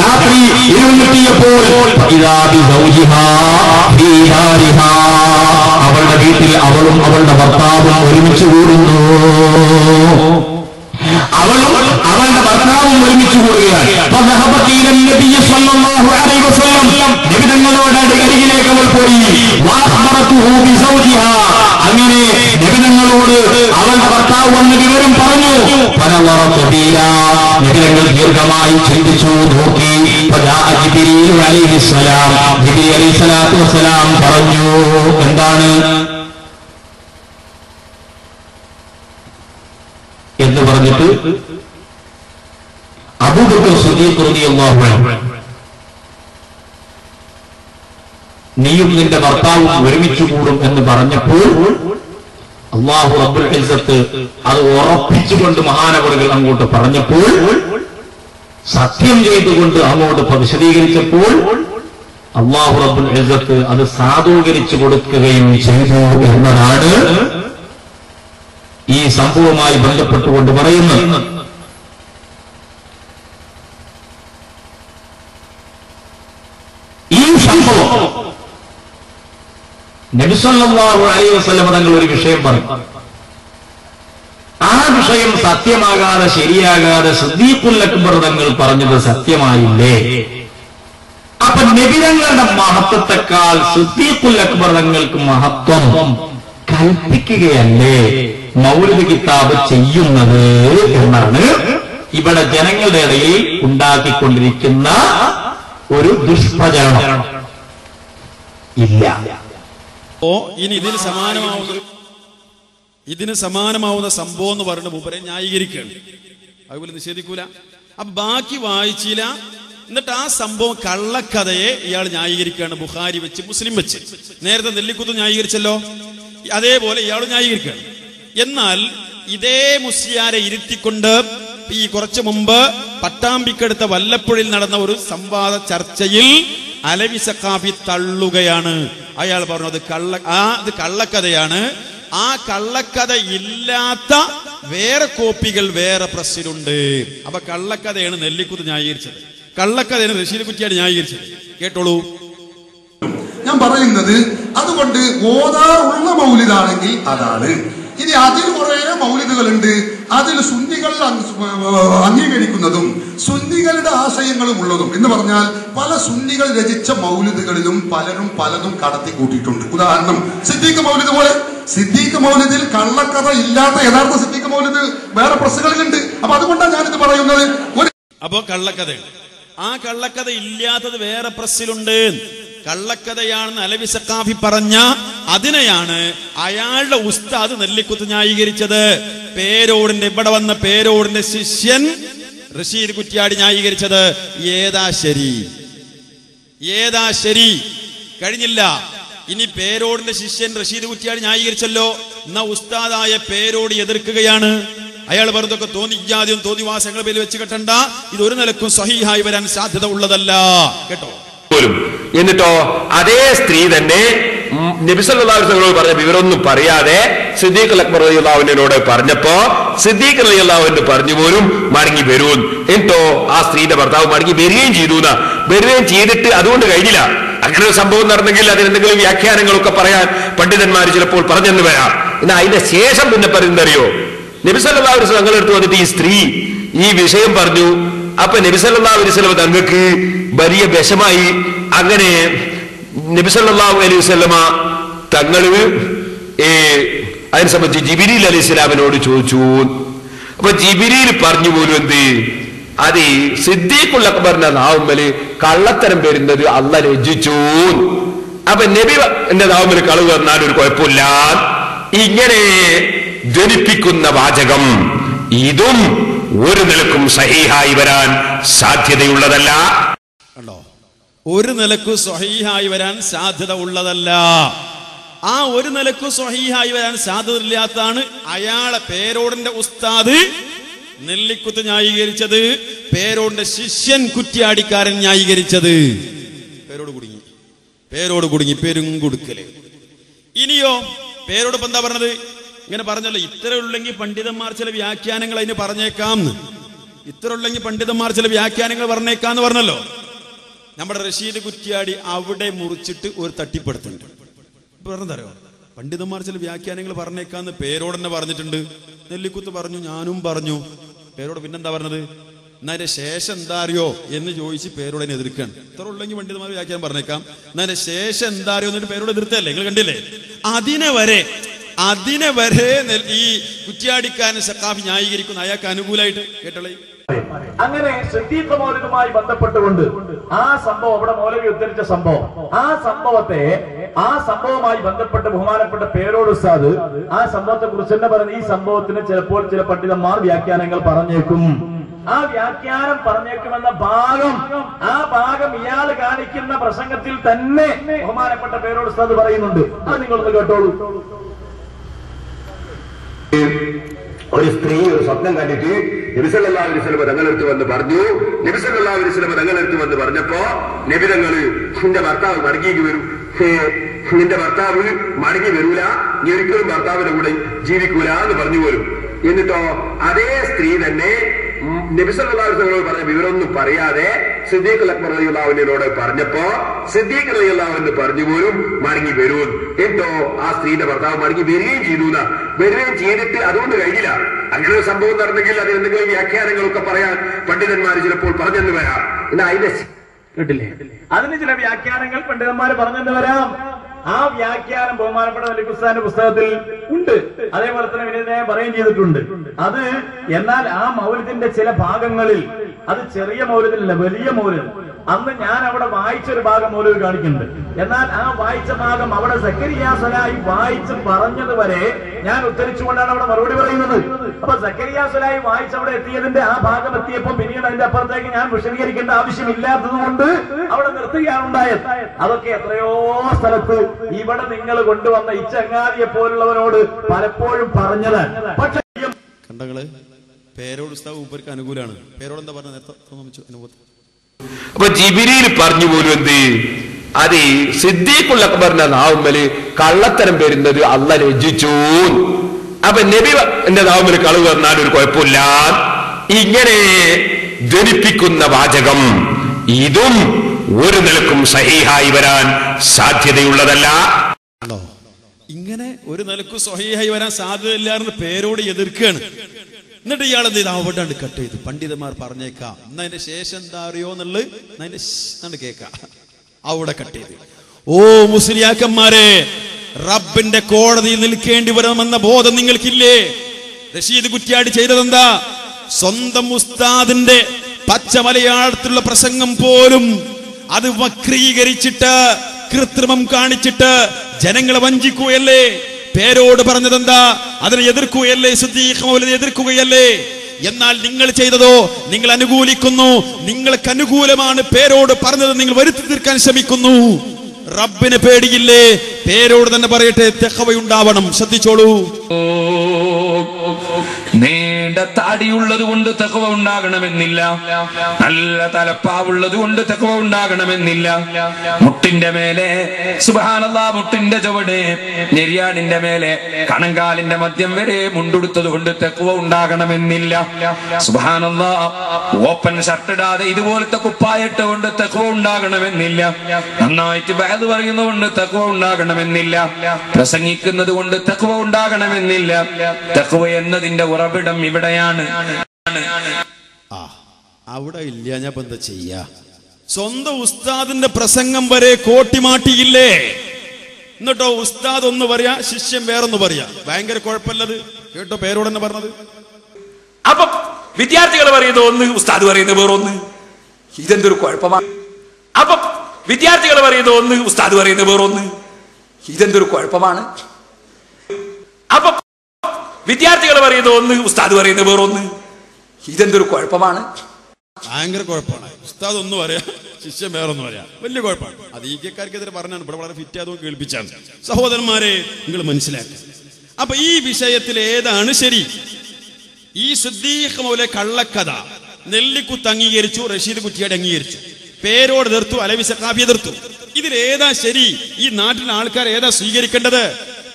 രാത്രി ഇരുന്നിട്ടിയപ്പോൾ ഇതാ ബിസൗജിഹാ ഫീ ദാരിഹാ. അവളുടെ വീട്ടിൽ അവളും അവളുടെ ഭർത്താവും ഒരുമിച്ച് കൂടുന്നു അവളും അവളുടെ ഭർത്താവും ഒരുമിച്ച് കൂടുകയാണ് فذهبت إلى النبي صلى الله عليه وسلم നബിതങ്ങളോട് അരികിലേക്ക് അവൾ പോയി وأخبرته بزوجها അങ്ങനെ നബിതങ്ങളോട് അവളുടെ ഭർത്താവ് വന്ന് വിവരം പറഞ്ഞു فنظرت فيها നബിതങ്ങൾ ദീർഘമായി ചിന്തിച്ചു നോക്കി فجاء جبريل عليه السلام ജിബ്രീൽ അലൈഹി സ്വലാത്തു വസ്സലാം പറഞ്ഞു എന്താണ് എന്ന് പറഞ്ഞിട്ട് അബൂബക്കർ സുദീഖ് റളിയല്ലാഹു അൻഹു നീയും നിന്റെ ഭർത്താവും ഒരുമിച്ച് കൂടും എന്ന് പറഞ്ഞപ്പോൾ അള്ളാഹു റബ്ബുൽ ഇസ്സത്ത് അത് ഉറപ്പിച്ചുകൊണ്ട് മഹാനവറുകൾ അങ്ങോട്ട് പറഞ്ഞപ്പോൾ സത്യം ചെയ്തുകൊണ്ട് അങ്ങോട്ട് വിശദീകരിച്ചപ്പോൾ അള്ളാഹു റബ്ബുൽ ഇസ്സത്ത് അത് സാധൂകരിച്ചു കൊടുക്കുകയും ചെയ്തു എന്നതാണ് ഈ സംഭവവുമായി ബന്ധപ്പെട്ടുകൊണ്ട് പറയുന്നത് ഈ സംഭവം നബിസല്ലാഹു അലൈഹി വസല്ലം തങ്ങൾ ഒരു വിഷയം പറഞ്ഞു ആ വിഷയം സത്യമാകാതെ ശരിയാകാതെ സിദ്ദീഖുൽ അക്ബർ തങ്ങൾ പറഞ്ഞത് സത്യമായില്ലേ അപ്പൊ നബിതങ്ങളുടെ മഹത്വത്തെക്കാൾ സിദ്ദീഖുൽ അക്ബർ തങ്ങൾക്ക് മഹത്വം കൽപ്പിക്കുകയല്ലേ മൗലിക കിതാബ് ചെയ്യുന്നത് എന്നാണ് ഇവിടെ ജനങ്ങളുടെ ഇടയിൽ ഉണ്ടാക്കിക്കൊണ്ടിരിക്കുന്ന ഒരു ദുഷ്പ്രചരണം ഇല്ല ഓ ഇനി ഇതിന് സമാനമാവുന്ന ഇതിന് സമാനമാവുന്ന സംഭവം എന്ന് പറയുന്ന മൂപ്പരെ ന്യായീകരിക്കുകയാണ് അതുപോലെ നിഷേധിക്കൂല അപ്പൊ ബാക്കി വായിച്ചില്ല എന്നിട്ട് ആ സംഭവം കള്ളക്കഥയെ ഇയാൾ ന്യായീകരിക്കുകയാണ് ബുഖാരി വെച്ച് മുസ്ലിം വെച്ച് നേരത്തെ നെല്ലിക്കുത്ത് ന്യായീകരിച്ചല്ലോ അതേപോലെ ഇയാൾ ന്യായീകരിക്കുകയാണ് എന്നാൽ ഇതേ മുസ്ലിയാരെ ഇരുത്തിക്കൊണ്ട് ഈ കുറച്ചു മുമ്പ് പട്ടാമ്പിക്കടുത്ത വല്ലപ്പുഴയിൽ നടന്ന ഒരു സംവാദ ചർച്ചയിൽ അലവി സക്കാഫി തള്ളുകയാണ് അയാൾ പറഞ്ഞു അത് കള്ള ആ അത് കള്ളക്കഥയാണ് ആ കള്ളക്കഥ ഇല്ലാത്ത വേറെ കോപ്പികൾ വേറെ പ്രസ്സിലുണ്ട് അപ്പൊ കള്ളക്കഥയാണ് നെല്ലിക്കുത്ത് ന്യായീകരിച്ചത് കള്ളക്കഥയാണ് റഷീദ് കുറ്റിയാണ് ന്യായീകരിച്ചത് കേട്ടോളൂ ഞാൻ പറയുന്നത് അതുകൊണ്ട് ഓതാറുള്ള മൗലിദാണെങ്കിൽ അതാണ് ഇനി അതിൽ കുറെ മൗലിദുകളുണ്ട് അതിൽ സുന്നികൾ അംഗ- അംഗീകരിക്കുന്നതും സുന്നികളുടെ ആശയങ്ങളും ഉള്ളതും എന്ന് പറഞ്ഞാൽ പല സുന്നികൾ രചിച്ച മൗലിദുകളിലും പലരും പലതും കടത്തി കൂട്ടിയിട്ടുണ്ട് ഉദാഹരണം സിദ്ദീഖ് മൗലിദ് പോലെ സിദ്ദീഖ് മൗലിദിൽ കള്ളക്കഥ ഇല്ലാത്ത യഥാർത്ഥ സിദ്ദീഖ് മൗലിദ് വേറെ പ്രസ്സുകളിലുണ്ട് അപ്പൊ അതുകൊണ്ടാണ് ഞാനിത് പറയുന്നത് ഒരു അപ്പോ കള്ളക്കഥ ആ കള്ളക്കഥ ഇല്ലാത്തത് വേറെ പ്രസ്സിലുണ്ട് കള്ളക്കഥയാണെന്ന് അലവി സക്കാഫി പറഞ്ഞ അതിനെയാണ് അയാളുടെ ഉസ്താദ് നെല്ലിക്കുത്ത് ന്യായീകരിച്ചത് പേരോടിന്റെ ഇവിടെ വന്ന പേരോടിന്റെ ശിഷ്യൻ റഷീദ് കുറ്റ്യാടി ന്യായീകരിച്ചത് ഏതാ ശരി ഏതാ ശരി കഴിഞ്ഞില്ല ഇനി പേരോടിന്റെ ശിഷ്യൻ റഷീദ് കുറ്റിയാടി ന്യായീകരിച്ചല്ലോ എന്നാ ഉസ്താദായ പേരോട് എതിർക്കുകയാണ് അയാൾ പറഞ്ഞതൊക്കെ തോന്നിക്കാതെയും തോന്നിവാസങ്ങളെ പേര് വെച്ച് കെട്ടണ്ട ഇത് ഒരു നിലക്കും സഹിഹായി വരാൻ സാധ്യത ഉള്ളതല്ല കേട്ടോ പോലും എന്നിട്ടോ അതേ സ്ത്രീ തന്നെ നബിസല്ലാസ്ങ്ങളോട് പറഞ്ഞ വിവരമൊന്നും പറയാതെ സിദ്ദീഖ് അക്ബർ അള്ളാഹുവിനോട് പറഞ്ഞപ്പോ സിദ്ദീഖ് അലി അള്ളാഹുവിന് പറഞ്ഞു പോലും മടങ്ങി വരൂ എന്നിട്ടോ ആ സ്ത്രീയുടെ ഭർത്താവ് മടങ്ങി വരികയും ചെയ്തു എന്നാ വരികയും ചെയ്തിട്ട് അതുകൊണ്ട് കഴിഞ്ഞില്ല അങ്ങനെ ഒരു സംഭവം നടന്നെങ്കിൽ അതിനെന്തെങ്കിലും വ്യാഖ്യാനങ്ങളൊക്കെ പറയാൻ പണ്ഡിതന്മാർ ചിലപ്പോൾ പറഞ്ഞെന്ന് വരാം എന്നാൽ അതിന്റെ ശേഷം പിന്നെ പറയുന്നറിയോ നബിസല്ലാ വസ്ലം തങ്ങളെടുത്ത് വന്നിട്ട് ഈ സ്ത്രീ ഈ വിഷയം പറഞ്ഞു അപ്പൊ നബിസല്ലാ അലൈവലം തങ്ങൾക്ക് വലിയ വിഷമായി അങ്ങനെ നബിസല്ലാഹു അലൈഹി വസ്ലമ തങ്ങള് ഏ അതിനെ സംബന്ധിച്ച് ജിബിരിൽ അലൈഹി സ്വലാമിനോട് ചോദിച്ചു അപ്പൊ ജിബിരിയിൽ പറഞ്ഞു പോലും എന്ത് അത് ഈ സിദ്ദീഖുൽ അക്ബറിന്റെ നാവുമ്മല് കള്ളത്തരം വരുന്നത് അല്ല രചിച്ചു അപ്പൊ നബി എന്റെ നാവുമ്മല് കളവ് വന്നാൽ ഒരു കുഴപ്പമില്ല ഇങ്ങനെ ധ്വനിപ്പിക്കുന്ന വാചകം ഇതും ഒരു നിലക്കും സഹീഹായി വരാൻ സാധ്യതയുള്ളതല്ല കണ്ടോ ഒരു നിലക്കും സ്വഹീഹായി വരാൻ സാധ്യത ഉള്ളതല്ല ആ ഒരു നിലക്കും സ്വഹീഹായി വരാൻ സാധ്യത ഇല്ലാത്തതാണ് അയാളെ പേരോടിന്റെ ഉസ്താദ് നെല്ലിക്കുത്ത് ന്യായീകരിച്ചത് പേരോടിന്റെ ശിഷ്യൻ കുറ്റിയാടിക്കാരൻ ന്യായീകരിച്ചത് പേരോട് കുടുങ്ങി പേരോട് കുടുങ്ങി പെരും കൊടുക്കല് ഇനിയോ പേരോട് ഇപ്പൊ എന്താ പറഞ്ഞത് ഇങ്ങനെ പറഞ്ഞല്ലോ ഇത്ര ഉള്ളെങ്കിൽ പണ്ഡിതന്മാർ ചില വ്യാഖ്യാനങ്ങൾ അതിന് പറഞ്ഞേക്കാം ഇത്ര ഉള്ളെങ്കിൽ പണ്ഡിതന്മാർ ചില വ്യാഖ്യാനങ്ങൾ പറഞ്ഞേക്കാന്ന് പറഞ്ഞല്ലോ നമ്മുടെ റഷീദ് കുറ്റിയാടി അവിടെ മുറിച്ചിട്ട് ഒരു തട്ടിപ്പെടുത്തുന്നുണ്ട് പറഞ്ഞതറിയോ പണ്ഡിതന്മാർ ചില വ്യാഖ്യാനങ്ങൾ പറഞ്ഞേക്കാന്ന് പേരോട് തന്നെ പറഞ്ഞിട്ടുണ്ട് നെല്ലിക്കുത്ത് പറഞ്ഞു ഞാനും പറഞ്ഞു പേരോട് പിന്നെന്താ പറഞ്ഞത് എന്നാ അതിന്റെ ശേഷം എന്താ അറിയോ എന്ന് ചോദിച്ച് പേരോട് എന്നെ എതിർക്കാണ് ഇത്ര ഉള്ളെങ്കിൽ പണ്ഡിതന്മാർ വ്യാഖ്യാനം പറഞ്ഞേക്കാം എന്നാ അതിന്റെ ശേഷം എന്താ അറിയോ എന്നിട്ട് പേരോട് എതിർത്തല്ലേ നിങ്ങൾ കണ്ടില്ലേ അതിനെ വരെ അതിനെ വരെ നെൽ- ഈ കുറ്റിയാടിക്കാരൻ സക്കാഫി ന്യായീകരിക്കുന്ന അയാൾക്ക് അനുകൂലമായിട്ട് കേട്ടോളേ അങ്ങനെ സിദ്ദീഖ് മൗലികമായി ബന്ധപ്പെട്ടുകൊണ്ട് ആ സംഭവം അവിടെ മൗലവി ഉദ്ധരിച്ച സംഭവം ആ സംഭവത്തെ ആ സംഭവവുമായി ബന്ധപ്പെട്ട് ബഹുമാനപ്പെട്ട പേരോട് ഉസ്താദ് ആ സംഭവത്തെ കുറിച്ച് തന്നെ പറയുന്ന ഈ സംഭവത്തിന് ചിലപ്പോൾ ചില പണ്ഡിതന്മാർ വ്യാഖ്യാനങ്ങൾ പറഞ്ഞേക്കും ആ വ്യാഖ്യാനം പറഞ്ഞേക്കുമെന്ന ഭാഗം ആ ഭാഗം ഇയാൾ കാണിക്കുന്ന പ്രസംഗത്തിൽ തന്നെ ബഹുമാനപ്പെട്ട പേരോട് ഉസ്താദ് പറയുന്നുണ്ട് അത് നിങ്ങളൊന്ന് കേട്ടോളൂ ഒരു സ്ത്രീ ഒരു സ്വപ്നം കണ്ടിട്ട് നബിസല്ലാ അലിസ്ലമ തങ്ങളെടുത്ത് വന്ന് പറഞ്ഞു നബിസല്ലാ അലിസ്ലമ തങ്ങളെടുത്ത് വന്ന് പറഞ്ഞപ്പോ നബി തങ്ങള് നിന്റെ ഭർത്താവ് മടങ്ങിക്ക് വരും ഹേ, നിന്റെ ഭർത്താവ് മടങ്ങി വരൂല നീ ഒരിക്കലും ഭർത്താവിന്റെ കൂടെ ജീവിക്കൂല എന്ന് പറഞ്ഞു പോലും എന്നിട്ടോ അതേ സ്ത്രീ തന്നെ നബിസല്ലാസ്ലമോട് പറഞ്ഞ വിവരമൊന്നും പറയാതെ സിദ്ദീഖ് അക്ബർ അലിയുള്ളാവിനോട് പറഞ്ഞപ്പോ സിദ്ദീഖ് അലിയുള്ളാവിന് പറഞ്ഞു പോലും മടങ്ങി വരൂ എന്നിട്ടോ ആ സ്ത്രീയുടെ ഭർത്താവ് മടങ്ങി വരികയും ചെയ്തു എന്നാ. വരികയും ചെയ്തിട്ട് അതുകൊണ്ട് കഴിഞ്ഞില്ല അങ്ങനെ ഒരു സംഭവം നടന്നെങ്കിൽ അതിന് എന്തെങ്കിലും വ്യാഖ്യാനങ്ങളൊക്കെ പറയാൻ പണ്ഡിതന്മാർ ചിലപ്പോൾ പറഞ്ഞെന്ന് വരാം എന്നാ അതിന്റെ കേട്ടില്ലേ അതിന് ചില വ്യാഖ്യാനങ്ങൾ പണ്ഡിതന്മാര് പറഞ്ഞെന്ന് വരാം ആ വ്യാഖ്യാനം ബഹുമാനപ്പെട്ട വലിക്കുസ്താന്റെ പുസ്തകത്തിൽ ഉണ്ട് അതേപോലെ തന്നെ വിനീതനായ പറയുകയും ചെയ്തിട്ടുണ്ട് അത് എന്നാൽ ആ മൗലിദിന്റെ ചില ഭാഗങ്ങളിൽ അത് ചെറിയ മൗലിദിലല്ല വലിയ മൗലിദ് അന്ന് ഞാൻ അവിടെ വായിച്ചൊരു ഭാഗം മൗലിദ് കാണിക്കുന്നുണ്ട് എന്നാൽ ആ വായിച്ച ഭാഗം അവിടെ സക്കരിയാസലായി വായിച്ച് പറഞ്ഞത് വരെ ഞാൻ ഉദ്ധരിച്ചുകൊണ്ടാണ് അവിടെ മറുപടി പറയുന്നത് അപ്പൊ സക്കരിയാസലായി വായിച്ച് അവിടെ എത്തിയതിന്റെ ആ ഭാഗം എത്തിയപ്പോൾ പിന്നീട് അതിന്റെ അപ്പുറത്തേക്ക് ഞാൻ വിശദീകരിക്കേണ്ട ആവശ്യമില്ലാത്തത് കൊണ്ട് അവിടെ നിർത്തുകയാണ് ഉണ്ടായത് അതൊക്കെ എത്രയോ സ്ഥലത്ത് ഇവിടെ നിങ്ങൾ കൊണ്ടുവന്ന ഈ ചങ്ങാതിയെ പോലുള്ളവരോട് പലപ്പോഴും പറഞ്ഞതാണ് പക്ഷെ കണ്ടങ്ങള് പേരോട് ഉസ്താവ് മൂപ്പർക്ക് അനുകൂലമാണ് പേരോട് എന്താ പറഞ്ഞ നേരത്തെ തോന്നിച്ചു അനുഭവത്തിൽ അപ്പൊ ജിബിരിയിൽ പറഞ്ഞു പോലും എന്ത് അത് സിദ്ദീഖുൽ അക്ബറിന്റെ നാവുമ്മല് കള്ളത്തരം വരുന്നത് അല്ല രചിച്ചു അപ്പൊ നബി എന്റെ നാവുമ്മല് കളവ് പറഞ്ഞാൽ ഒരു കുഴപ്പമില്ല ഇങ്ങനെ ധ്വനിപ്പിക്കുന്ന വാചകം ഇതും ഒരു നിലക്കും സഹീഹായി വരാൻ സാധ്യതയുള്ളതല്ല ആണോ ഇങ്ങനെ ഒരു നിലക്കും സ്വഹീഹായി വരാൻ സാധ്യതയില്ലാന്ന് പേരോട് എതിർക്കുകയാണ് എന്നിട്ട് ഇയാൾ എന്ത് ചെയ്ത് അവിടെ കട്ട് ചെയ്തു പണ്ഡിതന്മാർ പറഞ്ഞേക്കാം എന്നാ അതിന്റെ ശേഷം എന്താ അറിയോ എന്നുള്ളത് എന്നാ അതിന്റെ ശ് എന്നാണ്ട് കേക്കാം അവിടെ കട്ട് ചെയ്ത് ഓ മുസ്ലിയാക്കന്മാരെ റബ്ബിന്റെ കോടതിയിൽ നിൽക്കേണ്ടി വരണമെന്ന ബോധം നിങ്ങൾക്കില്ലേ റഷീദ് കുറ്റിയാടി ചെയ്തതെന്താ സ്വന്തം ഉസ്താദിന്റെ പച്ച മലയാളത്തിലുള്ള പ്രസംഗം പോലും അത് വക്രീകരിച്ചിട്ട് കൃത്രിമം കാണിച്ചിട്ട് ജനങ്ങളെ വഞ്ചിക്കുകയല്ലേ പേരോട് പറഞ്ഞതെന്താ അതിനെ എതിർക്കുകയല്ലേ സുദ്ദീഖ് മൗലവി എതിർക്കുകയല്ലേ എന്നാൽ നിങ്ങൾ ചെയ്തതോ നിങ്ങൾ അനുകൂലിക്കുന്നു നിങ്ങൾക്ക് അനുകൂലമാണ് പേരോട് പറഞ്ഞത് നിങ്ങൾ വരുത്തി തീർക്കാൻ ശ്രമിക്കുന്നു റബ്ബിന് പേടിയില്ലേ പേരോട് തന്നെ പറയട്ടെ തെഹവയുണ്ടാവണം ശ്രദ്ധിച്ചോളൂ നീണ്ട താടിയുള്ളത് കൊണ്ട് തെക്കവ ഉണ്ടാകണമെന്നില്ല നല്ല തലപ്പാവുള്ളത് കൊണ്ട് തെക്കവ ഉണ്ടാകണമെന്നില്ല മുട്ടിന്റെ മേലെ സുബാനല്ല മുട്ടിന്റെ ചുവട് നെരിയാടിന്റെ മേലെ കണങ്കാലിന്റെ മധ്യം വരെ മുണ്ടുടുത്തത് കൊണ്ട് തെക്കുവ ഉണ്ടാകണമെന്നില്ല സുബാനല്ല ഓപ്പൺ ഷർട്ട് ഇടാതെ ഇതുപോലത്തെ കുപ്പായിട്ട് കൊണ്ട് തെക്കുവ ഉണ്ടാകണമെന്നില്ല നന്നായിട്ട് ബാഗ് പറയുന്നതുകൊണ്ട് തെക്കുവ ഉണ്ടാകണമെന്നില്ല പ്രസംഗിക്കുന്നത് കൊണ്ട് തെക്കുവ ഉണ്ടാകണമെന്നില്ല തെക്കുവ എന്നതിന്റെ ഉറവിടം ഇവിടെയാണ് ആ അവിടെ ഇല്ല ഞാൻ ഇപ്പൊ എന്താ ചെയ്യാ സ്വന്തം ഉസ്താദിന്റെ പ്രസംഗം വരെ കോട്ടിമാട്ടിയില്ലേ എന്നിട്ടോ ഉസ്താദ് ഒന്ന് പറയാ ശിഷ്യൻ വേറൊന്ന് പറയാ ഭയങ്കര കുഴപ്പമില്ലത് കേട്ടോ പേരോട് തന്നെ പറഞ്ഞത് അപ്പൊ വിദ്യാർത്ഥികൾ പറയുന്നത് ഒന്ന് ഉസ്താദ് പറയുന്നത് വേറൊന്ന് ഇതെന്തൊരു കുഴപ്പമാണ് അപ്പൊ വിദ്യാർത്ഥികൾ പറയുന്നത് ഒന്ന് ഉസ്താദ് പറയുന്നത് വേറൊന്ന് ഇതെന്തൊരു കുഴപ്പമാണ് അപ്പൊ വിദ്യാർത്ഥികൾ പറയുന്നത് ഒന്ന് ഉസ്താദ് പറയുന്നത് വേറൊന്ന് ഇതെന്തൊരു കുഴപ്പമാണ് ഭയങ്കര കുഴപ്പമാണ് ഉസ്താദ് ഒന്ന് പറയാ ശിഷ്യൻ വേറൊന്ന് പറയാ വലിയ കുഴപ്പമാണ് അത് ഈ കെക്കാർക്കെതിരെ പറഞ്ഞാണ് ഇവിടെ വളരെ ഫിറ്റ് ആയതും കേൾപ്പിച്ചാണ് സഹോദരന്മാരെ നിങ്ങൾ മനസ്സിലാക്കുക അപ്പൊ ഈ വിഷയത്തിൽ ഏതാണ് ശരി ഈ സുദ്ദീഖ് മൗലെ കള്ളക്കഥ നെല്ലിക്കുത്ത് അംഗീകരിച്ചു റഷീദ് കുറ്റിയാടി അംഗീകരിച്ചു പേരോട് എതിർത്തു അലവി സഖാഫി എതിർത്തു ഇതിൽ ഏതാ ശരി ഈ നാട്ടിലെ ആൾക്കാർ ഏതാ സ്വീകരിക്കേണ്ടത്